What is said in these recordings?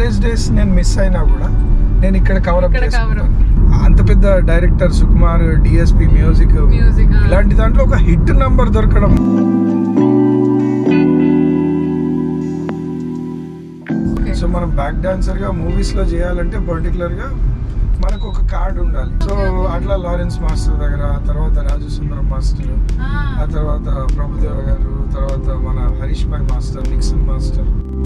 College days నేను miss అయినా కూడా నేను ఇక్కడ కవర్ అప్ ఇక్కడ cover up. చేసుకుంటాను అంత పెద్ద director Sukumar DSP music music ఇలాంటి దాంట్లో ఒక హిట్ నంబర్ దొరకడం సో మనం బ్యాక్ డాన్సర్ గా మూవీస్ లో చేయాలంటే పర్టికులర్ గా మనకు ఒక కార్డ్ ఉండాలి సో అట్లా లారెన్స్ మాస్టర్ దగ్గర తర్వాత రాజు సుందరం మాస్టర్ ఆ తర్వాత ప్రభుదేవ గారు తర్వాత మన Harish bhai master Nixon master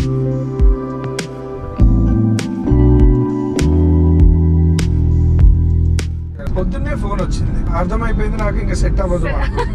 పొద్దున్నే ఫోన్ వచ్చింది అర్థమైపోయింది నాకు ఇంకా సెట్ అవ్వదు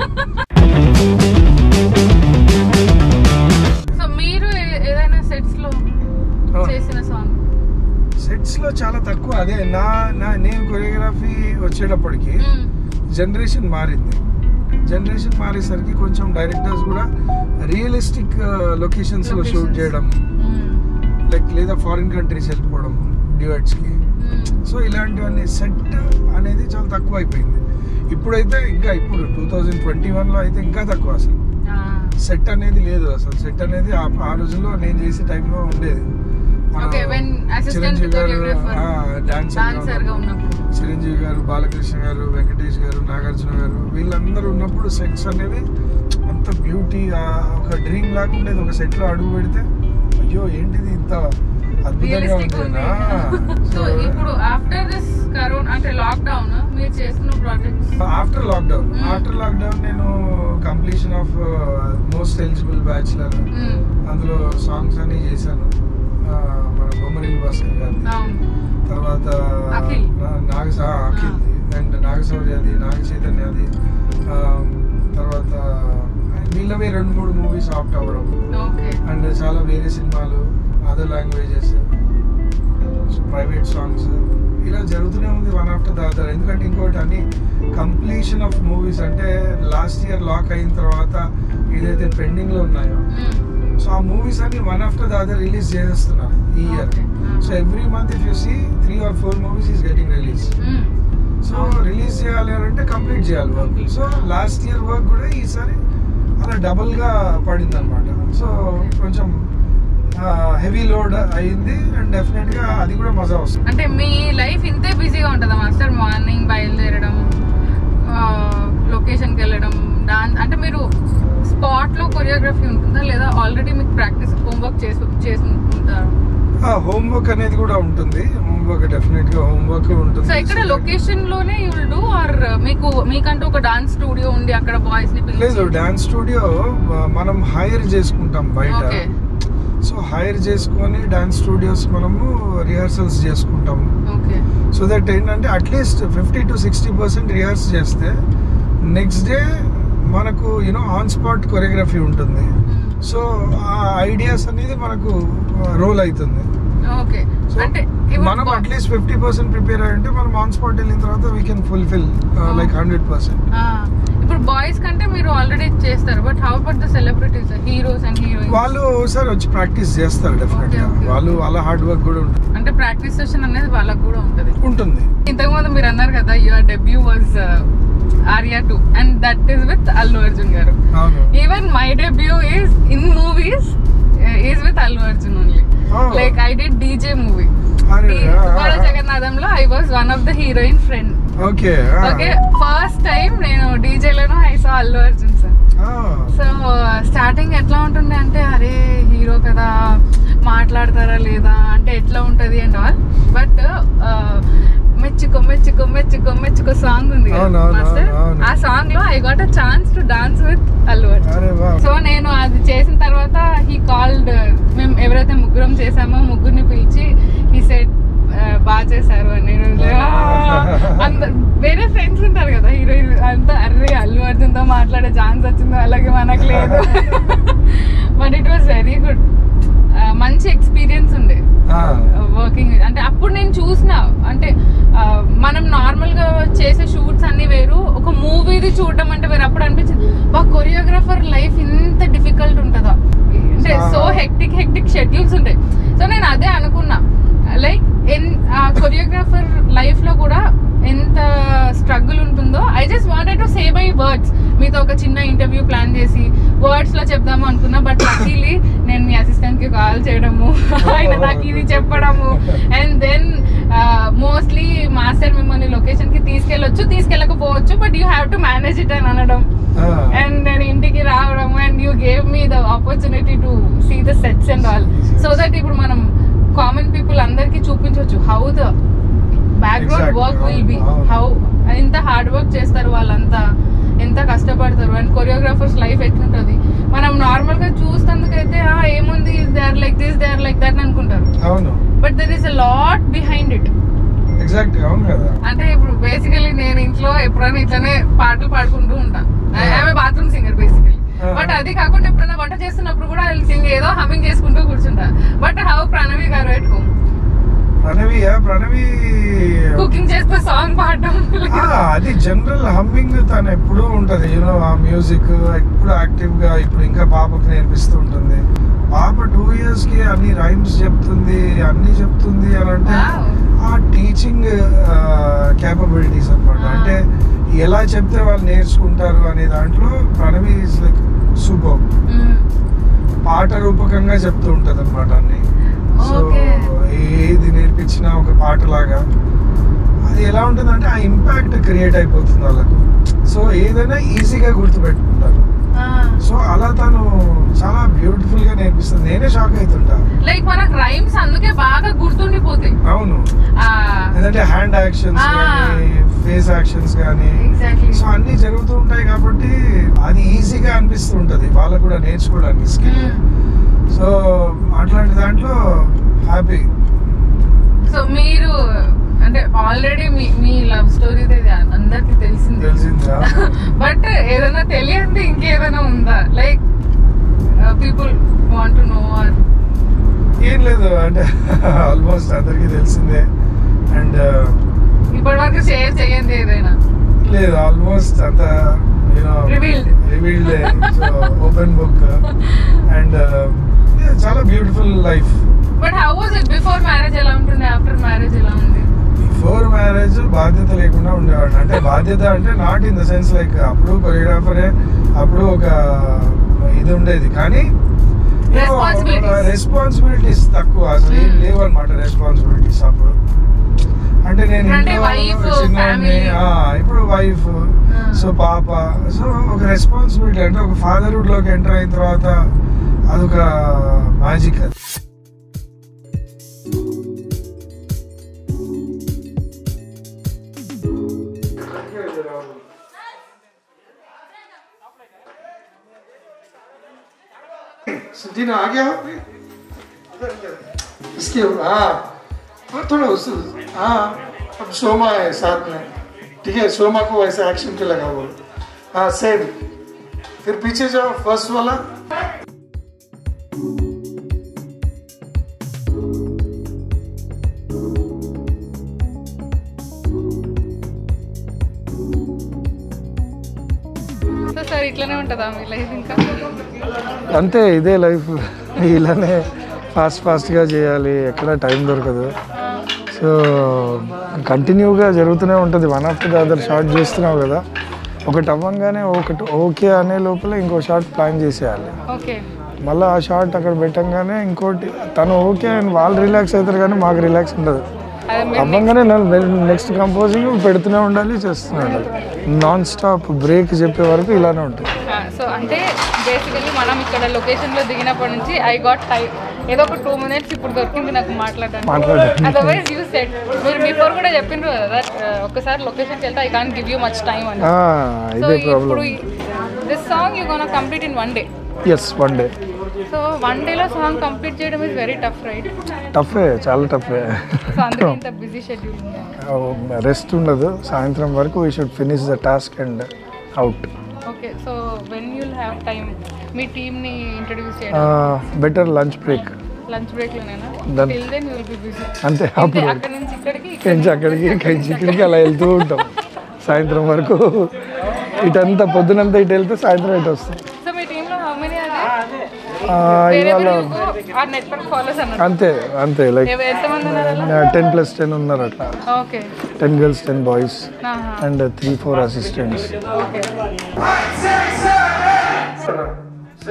సో మీరు ఏ- ఏదైనా సెట్స్ లో చేసిన సాంగ్ సెట్స్ లో చాలా తక్కువ అదే నా నా నేను కొరియోగ్రఫీ వచ్చేటప్పటికి జనరేషన్ మారింది జనరేషన్ మారేసరికి కొంచెం డైరెక్టర్స్ కూడా రియలిస్టిక్ లొకేషన్స్ లో షూట్ Locations. చేయడం లైక్ లేదా ఫారిన్ కంట్రీస్ వెళ్ళిపోవడం డ్యూయట్స్ కి సో ఇలాంటివన్నీ సెట్ అనేది చాలా తక్కువ అయిపోయింది ఇప్పుడైతే ఇంకా ఇప్పుడు టూ థౌజండ్ ట్వంటీ వన్ లో అయితే ఇంకా తక్కువ అసలు సెట్ అనేది లేదు అసలు సెట్ అనేది ఆ ఆ రోజుల్లో నేను చేసే టైంలో ఉండేది మన ఓకే వెన్ అసిస్టెంట్ చిరంజీవి గారు కొరియోగ్రాఫర్ డాన్సర్ గా ఉన్నప్పుడు చిరంజీవి గారు బాలకృష్ణ గారు వెంకటేష్ గారు నాగార్జున గారు వీళ్ళందరూ ఉన్నప్పుడు సెట్స్ అనేవి అంత బ్యూటీ ఒక డ్రీమ్ లాగా ఉండేది ఒక సెట్ లో అడుగు పెడితే అయ్యో ఏంటిది ఇంత అద్భుతంగా రియలిస్టిక్ ఉంది ఉంది సో ఇప్పుడు ఆఫ్టర్ దిస్ కరోనా అంటే లాక్డౌన్ మీరు చేస్తున్న projects after lockdown Hmm. After lockdown నేను completion of Most Eligible Bachelor అందులో సాంగ్స్ అన్ని చేశాను ఆ, మన బొమ్మరిల్ భాస్కర్ గారి అవును తర్వాత అఖిల్. నా- నాగ ఆ, అఖిల్ అండ్ నాగశౌర్యది నాగ చైతన్యది ఆ, తర్వాత వీళ్ళవి రెండు మూడు మూవీస్ ఆప్ట్ అవ్వడం ఓకే అండ్ చాలా వేరే సినిమాలు అదర్ లాంగ్వేజెస్ ప్రైవేట్ సాంగ్స్ ఇలా జరుగుతూనే ఉంది వన్ ఆఫ్టర్ ద అదర్ ఎందుకంటే ఇంకోటి అన్ని కంప్లీషన్ ఆఫ్ మూవీస్ అంటే లాస్ట్ ఇయర్ లాక్ అయిన తర్వాత ఏదైతే పెండింగ్ లో ఉన్నాయో సో ఆ మూవీస్ అన్ని one after the other release చేసేస్తున్నారు ఈ year Okay. So every month if you see three or four movies is getting release so release చేయాలి అని అంటే కంప్లీట్ చేయాలి work so last year work కూడా ఈసారి అలా డబుల్ గా పడింది అనమాట సో కొంచెం హెవీ లోడ్ అయింది అండ్ డెఫినెట్ గా అది కూడా మజా వస్తుంది అంటే మీ లైఫ్ ఇంతే బిజీగా ఉంటుందా మాస్టర్ మార్నింగ్ బయలుదేరడం లొకేషన్కి వెళ్ళడం డాన్స్ అంటే మీరు స్పాట్ లో కొరియోగ్రఫీ ఉంటుందా లేదా ఆల్రెడీ మీకు ప్రాక్టీస్ హోంవర్క్ చేసి చేసుకుంటారు హోంవర్క్ అనేది కూడా ఉంటుంది హోంవర్క్ డెఫినెట్ గా హోంవర్క్ ఉంటుంది సో ఇక్కడ లొకేషన్ లోనే యూ విల్ డూ ఆర్ మీకు మీకంటూ ఒక డాన్స్ స్టూడియో ఉంది అక్కడ బాయ్స్ ని లేదు పిలిచి డాన్స్ స్టూడియో మనం హైర్ చేసుకుంటాం బయట ఓకే సో హైర్ చేసుకొని డాన్స్ స్టూడియోస్ మనము రిహార్సల్స్ చేసుకుంటాం ఓకే సో దట్ ఏంటంటే at least fifty to sixty percent rehearse చేస్తే నెక్స్ట్ డే మనకు యూనో ఆన్ స్పాట్ కొరియోగ్రఫీ ఉంటుంది సో ఆ ఐడియాస్ అనేది మనకు రోల్ అవుతుంది ఓకే సో అంటే ఇప్పుడు మనం బా- అట్లీస్ట్ ఫిఫ్టీ పర్సెంట్ ప్రిపేర్ అయ్యంటే మనం ఆన్ స్పాట్ వెళ్ళిన తర్వాత we can fulfil like hundred percent ఆ, ఇప్పుడు బాయ్స్ కంటే మీరు ఆల్రెడీ చేస్తారు but how about the celebrities heroes and heroines వాళ్ళు ఒకసారి వచ్చి ప్రాక్టీస్ చేస్తారు డెఫినెట్ గా Okay, okay. వాళ్ళు వాళ్ళ హార్డ్ వర్క్ కూడా ఉంటుంది అంటే ప్రాక్టీస్ సెషన్ అనేది వాళ్ళకు కూడా ఉంటది ఉంటుంది ఇంతకు ముందు మీరు అన్నారు కదా your debut was Arya two and that is with Allu Arjun garu అవును even my debut is in movies is with Allu Arjun only Oh. Like I did DJ movie అరే, ఆ, ఆ, ఆ. జగన్నాథంలో I was one of the heroine friend okay okay first time నేను డీజేలోనూ I saw Allu Arjun sir so starting ఎట్లా ఉంటుండే అంటే అరే హీరో కదా మాట్లాడతారా లేదా అంటే ఎట్లా ఉంటది అండ్ ఆల్ బట్ మెచ్చుకో మెచ్చుకో మెచ్చుకో మెచ్చుకో సాంగ్ ఉంది కదా, అవును, అవును, మాస్టర్ అవును, అవును. ఆ సాంగ్ లో I got a chance to dance with Allu Arjun అరే వా సో నేను అది చేసిన తర్వాత హీ కాల్డ్ మేము ఎవరైతే ముగ్గురం చేసామో ముగ్గురిని పిలిచి ఈ సెట్ బాగా చేశారు అని నేను అందరు వేరే ఫ్రెండ్స్ ఉంటారు కదా హీరోయిన్ అంతా అర్రే అల్లు అర్జున్ తో మాట్లాడే ఛాన్స్ వచ్చిందో అలాగే మనకు లేదు but it was very good మంచి ఎక్స్పీరియన్స్ ఉండే వర్కింగ్ అంటే అప్పుడు నేను చూసిన అంటే ఆ, మనం నార్మల్ గా చేసే షూట్స్ అన్ని వేరు ఒక మూవీది చూడడం అంటే వేరు అప్పుడు అనిపించింది బా కొరియోగ్రాఫర్ లైఫ్ ఇంత డిఫికల్ట్ ఉంటుందా అంటే సో హెక్టిక్ హెక్టిక్ షెడ్యూల్స్ ఉంటాయి సో నేను అదే అనుకున్నా లైక్ ఎన్ ఆ కొరియోగ్రాఫర్ లైఫ్ లో కూడా ఎంత స్ట్రగుల్ ఉంటుందో I just wanted to say by words మీతో ఒక చిన్న ఇంటర్వ్యూ ప్లాన్ చేసి వర్డ్స్ లో చెప్దాము అనుకున్నా బట్ లక్కీలీ నేను మీ అసిస్టెంట్ కి కాల్ చేయడము ఆయన నాకు ఇది చెప్పడము అండ్ దెన్ మోస్ట్లీ మాస్టర్ మిమ్మల్ని లొకేషన్ కి తీసుకెళ్ళొచ్చు తీసుకెళ్ళకపోవచ్చు but you have to manage it అని అనడం అండ్ నేను ఇంటికి రావడం and you gave me the opportunity to see the sets and all so that ఇప్పుడు మనం కామన్ పీపుల్ అందరికి చూపించవచ్చు how the background Exactly. Work will be అవును. హౌ ఎంత హార్డ్ వర్క్ చేస్తారు వాళ్ళంతా ఎంత కష్టపడతారు అండ్ కొరియోగ్రాఫర్స్ లైఫ్ ఎట్లుంటుంది మనం నార్మల్ గా చూస్తేందుకైతే "ఆ, ఏముంది they are like this they are like that అనుకుంటారు అవును but there is a lot behind it exact అవును కదా అంటే ఇప్పుడు బేసికలీ నేను ఇంట్లో ఎప్పుడైనా ఇట్లనే పాటలు పాడుకుంటూ ఉంటా ఆమె bathroom singer basically Ah. But అది కాకుండా ఎప్పుడైనా వంట చేస్తున్నప్పుడు కూడా సింగ్ ఏదో హమ్మింగ్ చేసుకుంటూ కూర్చుంటా but how Pranavi garu at home Pranavi Pranavi cooking చేస్తే సాంగ్ పాడడం ఆ, అది జనరల్ హమ్మింగ్ తను ఎప్పుడూ ఉంటది యూనో ఆ మ్యూజిక్ ఎప్పుడు యాక్టివ్ గా ఇప్పుడు ఇంకా పాపకు నేర్పిస్తూ ఉంటుంది పాప టూ ఇయర్స్ కి అన్ని రైమ్స్ చెప్తుంది అన్ని చెప్తుంది అని అంటే Wow. ఆ టీచింగ్ క్యాపబిలిటీస్ అన్నమాట Ah. అంటే ఎలా చెప్తే వాళ్ళు నేర్చుకుంటారు అనే దాంట్లో ప్రణవి ఇస్ లైక్ సూపర్ పాట రూపకంగా చెప్తూ ఉంటది అనమాట అన్ని సో Okay. ఏది నేర్పించినా ఒక పాటలాగా అది ఎలా ఉంటుందంటే ఆ ఇంపాక్ట్ క్రియేట్ అయిపోతుంది వాళ్ళకు సో ఏదైనా ఈజీగా గుర్తుపెట్టుకుంటారు సో అలా తను చాలా బ్యూటిఫుల్ గా నేర్పిస్తుంది నేనే షాక్ అవుతుంటా లైక్ మనకు రైమ్స్ అందుకే బాగా గుర్తుండిపోతాయి అవును ఎందుకంటే హ్యాండ్ యాక్షన్స్ Ah. కానీ ఫేస్ యాక్షన్స్ కానీ ఎగ్జాక్ట్లీ సో అన్ని జరుగుతూ ఉంటాయి కాబట్టి అది ఈజీగా అనిపిస్తూ ఉంటది వాళ్ళకు కూడా నేర్చుకోవడానికి స్కిల్ సో అట్లాంటి దాంట్లో హ్యాపీ సో మీరు అంటే ఆల్రెడీ మీ మీ లవ్ స్టోరీ అందరికి తెలిసింది తెలిసిందా బట్ ఏదైనా తెలియంది ఇంకేదైనా ఉందా like people want to know or ఏం లేదు అంటే ఆల్మోస్ట్ అందరికీ తెలిసిందే అండ్ ఇప్పటి వరకు షేర్ చేయండి ఏదైనా లేదు ఆల్మోస్ట్ అంత you know Revealed. Revealed so open book and చాలా beautiful life but how was it before marriage ఎలా ఉంటుంది ఆఫ్టర్ మ్యారేజ్ ఎలా ఉంది బిఫోర్ మ్యారేజ్ బాధ్యత లేకుండా ఉండేవాడిని అంటే బాధ్యత అంటే not in the sense like అప్పుడు కొరియోగ్రాఫరే అప్పుడు ఒక ఇది ఉండేది కానీ Responsibilities. రెస్పాన్సిబిలిటీస్ తక్కువ అసలు ఏం Hmm. లేవు అనమాట రెస్పాన్సిబిలిటీస్ అప్పుడు అంటే నేను అంటే ఇంట్లో wife, చిన్నవాడిని, family. ఆ, ఇప్పుడు వైఫ్ Ah. సో పాప సో ఒక రెస్పాన్సిబిలిటీ అంటే ఒక ఫాదర్హుడ్ లోకి ఎంటర్ అయిన తర్వాత అదొక మ్యాజిక్ అది जीना आ गया इसके हाँ हाँ थोड़ा उस हाँ अब सोमा है साथ में ठीक है सोमा को वैसे एक्शन पे लगा वो हाँ सेम फिर पीछे जाओ फर्स्ट वाला సో సార్ ఇట్లనే ఉంటుందా మీ లైఫ్ ఇంకా అంతే ఇదే లైఫ్ ఇలానే ఫాస్ట్ ఫాస్ట్గా చేయాలి ఎక్కడ టైం దొరకదు సో కంటిన్యూగా జరుగుతూనే ఉంటుంది one after the other short చేస్తున్నావు కదా ఒకటి అవ్వంగానే ఒకటి ఓకే అనే లోపల ఇంకో షార్ట్ ప్లాన్ చేసేయాలి ఓకే మళ్ళీ ఆ షార్ట్ అక్కడ పెట్టంగానే ఇంకోటి తను ఓకే అని వాళ్ళు రిలాక్స్ అవుతారు కానీ మాకు రిలాక్స్ ఉండదు అదే మీరు అవ్వంగానే నెక్స్ట్ కంపోజింగ్ పెడుతూనే ఉండాలి చేస్తూనే ఉండాలి నాన్ స్టాప్ బ్రేక్ చెప్పే వరకు ఇలానే ఉంటుంది సో అంటే బేసికలీ మనం ఇక్కడ లొకేషన్ లో దిగినప్పటి నుంచి ఐ గాట్ టైం ఏదో ఒక టూ మినిట్స్ ఇప్పుడు దొరికింది నాకు మాట్లాడడానికి మాట్లాడడానికి. అదర్వైజ్ యూ సెట్ మీరు బిఫోర్ కూడా చెప్పిండ్రు కదా that, uh, ఒక్కసారి లొకేషన్కి వెళ్తే I can give you much time అని ఆ, సో ఇదే ఇప్పుడు problem this song you gonna complete in one day yes one day so one డేలో సాంగ్ కంప్లీట్ చేయడం ఇస్ వెరీ టఫ్ రైట్ టఫే చాలా టఫే సో అందుకే ఇంత బిజీ షెడ్యూల్ రెస్ట్ ఉండదు సాయంత్రం వరకు we should finish the task and out okay so when you'll have time మీ టీమ్ని ఇంట్రడ్యూస్ చేయడం బెటర్ లంచ్ బ్రేక్ లంచ్ బ్రేక్లోనేనా Done. Till then you will be busy అంతే అంతే అప్పుడు అక్కడ నుంచి ఇక్కడికి ఇక్కడి నుంచి అక్కడికి ఇక్కడి నుంచి ఇక్కడికి అలా వెళ్తూ ఉంటాం సాయంత్రం వరకు ఇటంతా పొద్దునంతా ఇటు వెళ్తే సాయంత్రం ఇటు వస్తాం సో మీ టీంలో హౌ మెనీ అది ఆ, ఇవాళ ఆ నెట్వర్క్ ఫాలోస్ అన్నారు అంతే అంతే లైక్ ఎవ- ఎంతమంది ఉన్నారు టెన్ ప్లస్ టెన్ ఉన్నారు అట్లా okay ten girls ten boys and three four assistants okay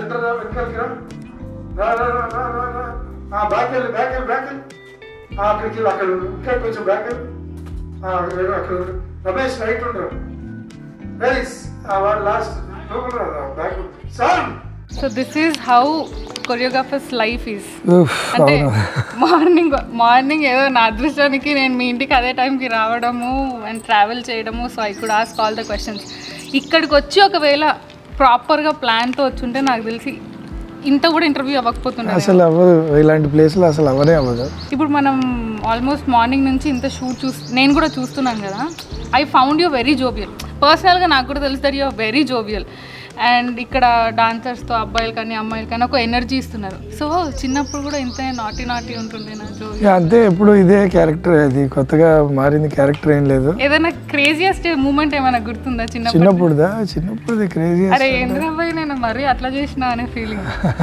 centre రా వెనకాలకి రా రా రా రా రా రా రా ఆ బ్యాక్ వెళ్ళి బ్యాక్ వెళ్ళి బ్యాక్ వెళ్ళి ఆ, అక్కడికి వెళ్ళి అక్కడ ఉండు. ఇంకా కొంచెం బ్యాక్ వెళ్ళి ఆ, అక్కడ వెళ్ళు, అక్కడ ఉండు. రమేష్ రైట్ ఉండరు రైస్ వాడు లాస్ట్ లోపల రా back sir so this is how choreographers life is అంటే మార్నింగ్ మార్నింగ్ ఏదో నా అదృష్టానికి నేను మీ ఇంటికి అదే టైంకి రావడము అండ్ ట్రావెల్ చేయడము so I could ask all the questions ఇక్కడికి వచ్చి ఒకవేళ ప్రాపర్గా ప్లాన్తో వచ్చుంటే నాకు తెలిసి ఇంత కూడా ఇంటర్వ్యూ అవ్వకపోతుండే అసలు అవ్వదు ఇలాంటి ప్లేస్లో అసలు అవ్వనే అవ్వదు ఇప్పుడు మనం ఆల్మోస్ట్ మార్నింగ్ నుంచి ఇంత షూట్ చూస్ నేను కూడా చూస్తున్నాను కదా I found you very jovial పర్సనల్గా నాకు కూడా తెలుసు that you very jovial and ఇక్కడ డాన్సర్స్తో అబ్బాయిలు కానీ అమ్మాయిలు కానీ ఒక ఎనర్జీ ఇస్తున్నారు సో చిన్నప్పుడు కూడా ఇంత నాటి నాటి ఉంటుండే నా జోవియల్ ఇక అంతే ఎప్పుడు ఇదే క్యారెక్టర్ అది కొత్తగా మారింది క్యారెక్టర్ ఏం లేదు ఏదైనా క్రేజియస్ట్ మూమెంట్ ఏమైనా గుర్తుందా చిన్నప్పుడు చిన్నప్పుడుదా చిన్నప్పుడు క్రేజీ అరే ఏంద్రబాయ్ నేను మరీ అట్లా చేసిన అనే ఫీలింగ్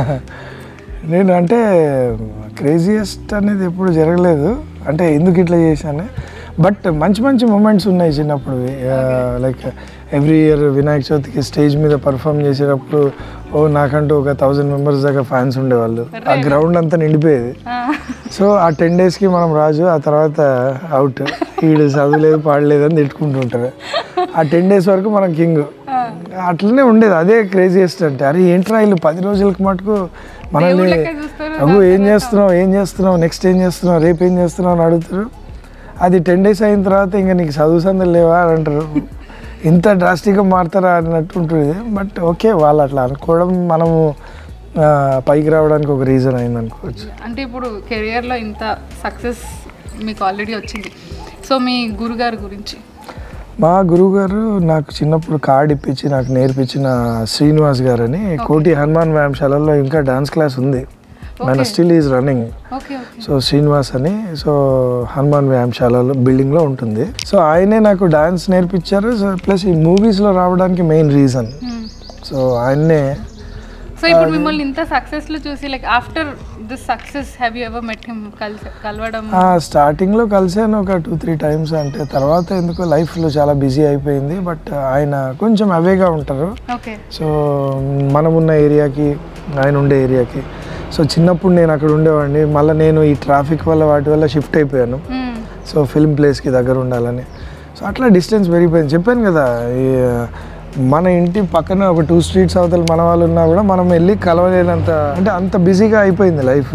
నేను అంటే క్రేజియస్ట్ అనేది ఎప్పుడు జరగలేదు అంటే ఎందుకు ఇట్లా చేశాను బట్ మంచి మంచి మూమెంట్స్ ఉన్నాయి చిన్నప్పుడు లైక్ ఎవ్రీ ఇయర్ వినాయక చవితికి స్టేజ్ మీద పర్ఫామ్ చేసేటప్పుడు ఓ నాకంటూ ఒక థౌజండ్ మెంబర్స్ దాకా ఫ్యాన్స్ ఉండేవాళ్ళు ఆ గ్రౌండ్ అంతా నిండిపోయేది సో ఆ టెన్ డేస్కి మనం రాజు ఆ తర్వాత అవుట్ ఈడు చదువులేదు పాడలేదు అని తిట్టుకుంటుంటారు ఆ టెన్ డేస్ వరకు మనం కింగ్ అట్లనే ఉండేది అదే క్రేజియస్ట్ అంటే అరే ఏంట్రా వీళ్ళు పది రోజులకి మటుకు మనల్ని దేవుళ్ళకే చూస్తారు, అగు ఏం చేస్తున్నావు ఏం చేస్తున్నావు నెక్స్ట్ ఏం చేస్తున్నావు రేపు ఏం చేస్తున్నావు అని అడుగుతారు అది టెన్ డేస్ అయిన తర్వాత ఇంకా నీకు చదువు సందులు లేవా అని అంటారు ఇంత డ్రాస్టిక్గా మారుతారా అన్నట్టు ఉంటుంది బట్ ఓకే వాళ్ళు అట్లా అనుకోవడం మనము ఆ, పైకి రావడానికి ఒక రీజన్ అయింది అనుకోవచ్చు అంటే ఇప్పుడు కెరియర్లో ఇంత సక్సెస్ మీకు ఆల్రెడీ వచ్చింది సో మీ గురుగారి గురించి మా గురువు గారు నాకు చిన్నప్పుడు కార్డ్ ఇప్పించి నాకు నేర్పించిన శ్రీనివాస్ గారు అని కోటి హనుమాన్ వ్యాయామశాలలో ఇంకా డాన్స్ క్లాస్ ఉంది మన still is running okay okay so Srinivas అని సో హనుమాన్ వ్యాయామశాలలో బిల్డింగ్లో ఉంటుంది సో ఆయనే నాకు డాన్స్ నేర్పించారు సో ప్లస్ ఈ మూవీస్లో రావడానికి మెయిన్ రీజన్ సో ఆయన్నే సో ఇప్పుడు మిమ్మల్ని ఇంత సక్సెస్ లో చూసి like after this success have you ever met him కలిసి కలవడం ఆ, స్టార్టింగ్లో కలిసాను ఒక టూ త్రీ టైమ్స్ అంటే తర్వాత ఎందుకో లైఫ్లో చాలా బిజీ అయిపోయింది బట్ ఆయన కొంచెం అవేగా ఉంటారు ఓకే సో మనం ఉన్న ఏరియాకి ఆయన ఉండే ఏరియాకి సో చిన్నప్పుడు నేను అక్కడ ఉండేవాడిని మళ్ళీ నేను ఈ ట్రాఫిక్ వల్ల వాటి వల్ల షిఫ్ట్ అయిపోయాను సో ఫిల్మ్ ప్లేస్కి దగ్గర ఉండాలని సో అట్లా డిస్టెన్స్ పెరిగిపోయింది చెప్పాను కదా ఈ మన ఇంటి పక్కన ఒక టూ స్ట్రీట్స్ అవతల మన వాళ్ళు ఉన్నా కూడా మనం వెళ్ళి కలవలేనంత అంటే అంత బిజీగా అయిపోయింది లైఫ్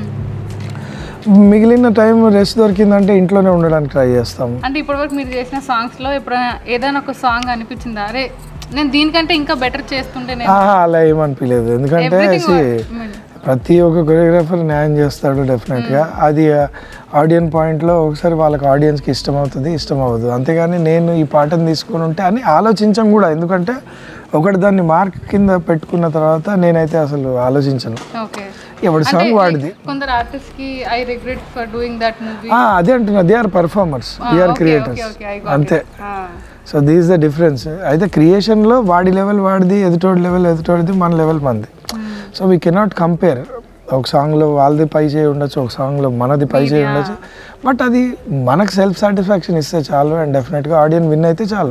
మిగిలిన టైం రెస్ట్ దొరికిందంటే ఇంట్లోనే ఉండడానికి ట్రై చేస్తాం అంటే ఇప్పటివరకు మీరు చేసిన సాంగ్స్ లో ఎప్పుడైనా ఏదైనా ఒక సాంగ్ అనిపించిందా అరే నేను దీనికంటే ఇంకా బెటర్ చేస్తుంటే నేను ఆహా, అలా ఏమనిపించలేదు ఎందుకంటే Everything see, was- I mean- ప్రతి ఒక్క కొరియోగ్రాఫర్ న్యాయం చేస్తాడు డెఫినెట్గా అది ఆడియన్ పాయింట్లో ఒకసారి వాళ్ళకి ఆడియన్స్కి ఇష్టం అవుతుంది ఇష్టం అవ్వదు అంతేగాని నేను ఈ పాటను తీసుకొని ఉంటే అని ఆలోచించం కూడా ఎందుకంటే ఒకటి దాన్ని మార్క్ కింద పెట్టుకున్న తర్వాత నేనైతే అసలు ఆలోచించను ఓకే ఎవడి సాంగ్ వాడిది కొందరు ఆర్టిస్ట్ కి I regret for doing that movie ఆ, అదే అంటున్నా they are performers they are creators అంతే సో దీస్ ద డిఫరెన్స్ అయితే క్రియేషన్లో వాడి లెవెల్ వాడిది ఎదుటోడి లెవెల్ ఎదుటోడిది మన లెవెల్ మనది సో వీ కెనాట్ కంపేర్ ఒక సాంగ్లో వాళ్ళది పై చేయి ఉండొచ్చు ఒక సాంగ్లో మనది పై చేయి ఉండొచ్చు బట్ అది మనకు సెల్ఫ్ సాటిస్ఫాక్షన్ ఇస్తే చాలు అండ్ డెఫినెట్గా ఆడియన్ విన్ అయితే చాలు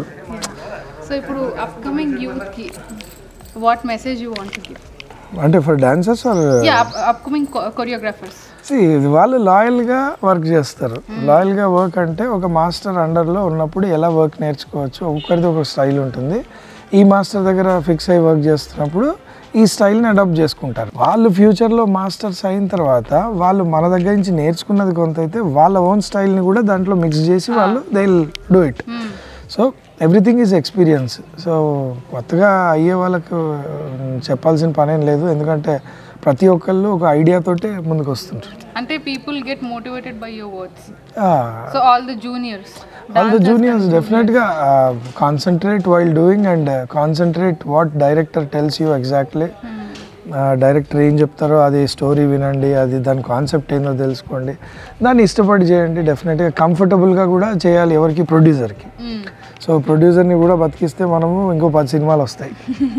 సో ఇప్పుడు అప్కమింగ్ యూత్ కి what message you want to give అంటే for dancers or ya upcoming choreographers ఇది వాళ్ళు లాయల్గా వర్క్ చేస్తారు లాయల్గా వర్క్ అంటే ఒక మాస్టర్ అండర్లో ఉన్నప్పుడు ఎలా వర్క్ నేర్చుకోవచ్చు ఒక్కరిది ఒక స్టైల్ ఉంటుంది ఈ మాస్టర్ దగ్గర ఫిక్స్ అయ్యి వర్క్ చేస్తున్నప్పుడు ఈ స్టైల్ని అడాప్ట్ చేసుకుంటారు వాళ్ళు ఫ్యూచర్లో మాస్టర్స్ అయిన తర్వాత వాళ్ళు మన దగ్గర నుంచి నేర్చుకున్నది కొంత అయితే వాళ్ళ ఓన్ స్టైల్ని కూడా దాంట్లో మిక్స్ చేసి వాళ్ళు they do it so everything is experience so కొత్తగా అయ్యే వాళ్ళకు ఉమ్, చెప్పాల్సిన పనేం లేదు ఎందుకంటే ప్రతి ఒక్కళ్ళు ఒక ఐడియాతోటే ముందుకు వస్తుంటారు అంటే people get motivated by your words ఆ, so all the juniors all the juniors డెఫినెట్గా concentrate while doing and concentrate what director tells you exactly director ఏం చెప్తారో అది స్టోరీ వినండి అది దాని కాన్సెప్ట్ ఏందో తెలుసుకోండి దాన్ని ఇష్టపడి చేయండి డెఫినెట్గా కంఫర్టబుల్గా కూడా చేయాలి ఎవరికి ప్రొడ్యూసర్కి సో ప్రొడ్యూసర్ని కూడా బతికిస్తే మనము ఇంకో పది సినిమాలు వస్తాయి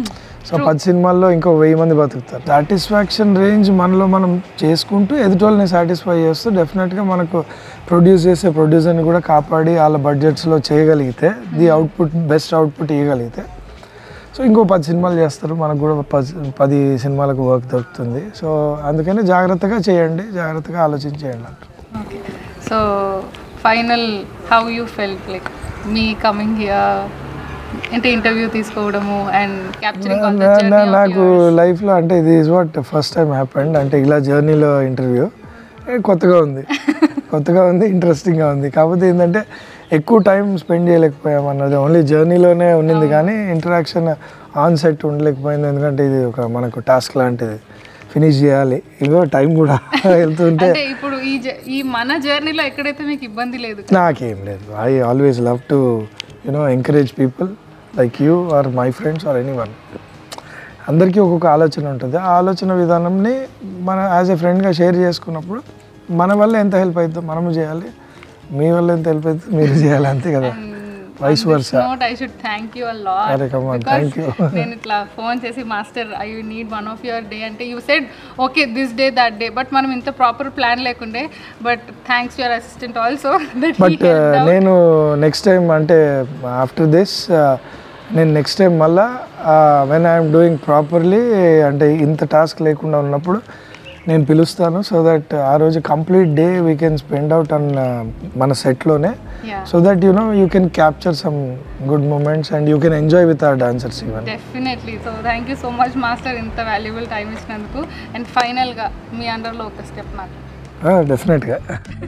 సో పది సినిమాల్లో ఇంకో వెయ్యి మంది బతుకుతారు సాటిస్ఫాక్షన్ రేంజ్ మనలో మనం చేసుకుంటూ ఎదుటోళ్ళని సాటిస్ఫై చేస్తూ డెఫినెట్గా మనకు ప్రొడ్యూస్ చేసే ప్రొడ్యూసర్ని కూడా కాపాడి వాళ్ళ బడ్జెట్స్లో చేయగలిగితే ది అవుట్పుట్ బెస్ట్ అవుట్పుట్ ఇవ్వగలిగితే సో ఇంకో పది సినిమాలు చేస్తారు మనకు కూడా పది పది సినిమాలకు వర్క్ దొరుకుతుంది సో అందుకని జాగ్రత్తగా చేయండి జాగ్రత్తగా ఆలోచించి చేయండి అంటారు okay so final how you felt like మీ కమింగ్ హియర్ అంటే ఇంటర్వ్యూ తీసుకోవడము అండ్ క్యాప్చరింగ్ ఆల్ నా- నా- నాకు లైఫ్లో అంటే ఇది is what first time happened అంటే ఇలా జర్నీలో ఇంటర్వ్యూ కొత్తగా ఉంది కొత్తగా ఉంది ఇంట్రెస్టింగ్గా ఉంది కాకపోతే ఏంటంటే ఎక్కువ టైం స్పెండ్ చేయలేకపోయాం అన్నది ఓన్లీ జర్నీలోనే ఉన్నింది కానీ ఇంటరాక్షన్ ఆన్ సెట్ ఉండలేకపోయింది ఎందుకంటే ఇది ఒక మనకు టాస్క్ లాంటిది ఫినిష్ చేయాలి ఇంకో టైం కూడా వెళ్తుంటే అంటే ఇప్పుడు ఈ జ- ఈ మన జర్నీలో ఎక్కడైతే మీకు ఇబ్బంది లేదు నాకేం లేదు I always love to you know encourage people like you or my friends or anyone అందరికీ ఒక్కొక్క ఆలోచన ఉంటుంది ఆ ఆలోచన విధానంని మన యాజ్ ఎ ఫ్రెండ్గా షేర్ చేసుకున్నప్పుడు మన వల్ల ఎంత హెల్ప్ అవుతుందో మనము చేయాలి మీ వల్ల ఎంత హెల్ప్ అవుతుందో మీరు చేయాలి అంతే కదా vice versa not I should thank you a lot అరే కమాన్ థ్యాంక్ యూ నేను ఇట్లా ఫోన్ చేసి master I need one of your day అంటే you said okay this day that day but మనం ఇంత ప్రాపర్ ప్లాన్ లేకుండే but thanks your assistant also that but నేను next time అంటే ఆఫ్టర్ దిస్ నేను నెక్స్ట్ టైం మళ్ళా when I'm doing properly అంటే ఇంత టాస్క్ లేకుండా ఉన్నప్పుడు నేను పిలుస్తాను సో దట్ ఆ రోజు complete day we can spend out on మన సెట్లోనే ya so that you know you can capture some good moments and you can enjoy with our dancers even definitely so thank you so much master ఇంత valuable time ఇచ్చినందుకు and ఫైనల్గా మీ అండర్లో ఒక step నాకు డెఫినెట్గా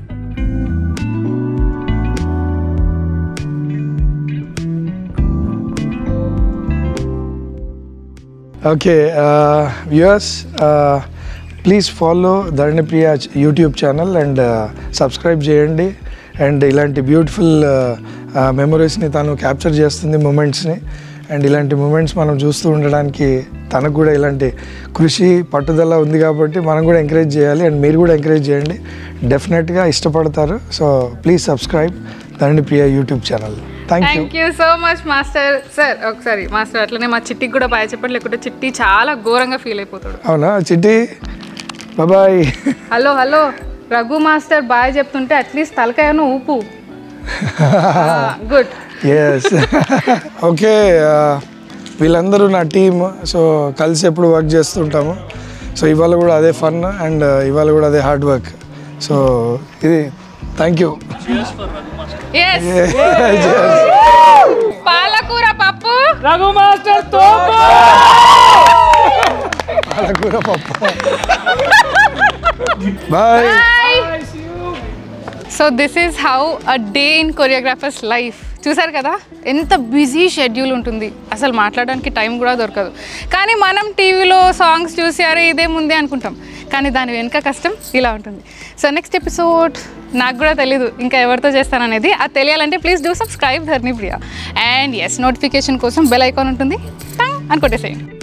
okay viewers please follow Dharanipriya YouTube channel and subscribe చేయండి and ఇలాంటి బ్యూటిఫుల్ మెమరీస్ని తను క్యాప్చర్ చేస్తుంది మూమెంట్స్ని అండ్ ఇలాంటి మూమెంట్స్ మనం చూస్తూ ఉండడానికి తనకు కూడా ఇలాంటి కృషి పట్టుదల ఉంది కాబట్టి మనం కూడా ఎంకరేజ్ చేయాలి అండ్ మీరు కూడా ఎంకరేజ్ చేయండి డెఫినెట్గా ఇష్టపడతారు so please subscribe Dharanipriya YouTube channel thank you thank you so much master sir ఒకసారి మాస్టర్ అట్లనే మా చిట్టికి కూడా బాయ్ చెప్పండి లేకుంటే చిట్టి చాలా ఘోరంగా ఫీల్ అయిపోతాడు అవునా Chitti bye hello hello Raghu master bye చెప్తుంటే అట్లీస్ట్ తలకాయను ఊపు గుడ్ ఎస్ ఓకే వీళ్ళందరూ నా టీమ్ సో కలిసి ఎప్పుడు వర్క్ చేస్తుంటాము సో ఇవాళ కూడా అదే ఫన్ అండ్ ఇవాళ కూడా అదే హార్డ్ వర్క్ సో ఇది థ్యాంక్ యూ ఎస్ పాలకూర పప్పు రఘు మాస్టర్ తోపు పాలకూర పప్పు bye so this is how a day in choreographers life చూసారు కదా ఎంత బిజీ షెడ్యూల్ ఉంటుంది అసలు మాట్లాడడానికి టైం కూడా దొరకదు కానీ మనం టీవీలో సాంగ్స్ చూసి అరే ఇదేముంది అనుకుంటాం కానీ దాని వెనుక కష్టం ఇలా ఉంటుంది సో నెక్స్ట్ ఎపిసోడ్ నాకు కూడా తెలీదు ఇంకా ఎవరితో చేస్తాననేది అది తెలియాలంటే please do subscribe Dharni Priya and yes notification కోసం బెల్ ఐకాన్ ఉంటుంది టంగ్ అని కొట్టేసేయండి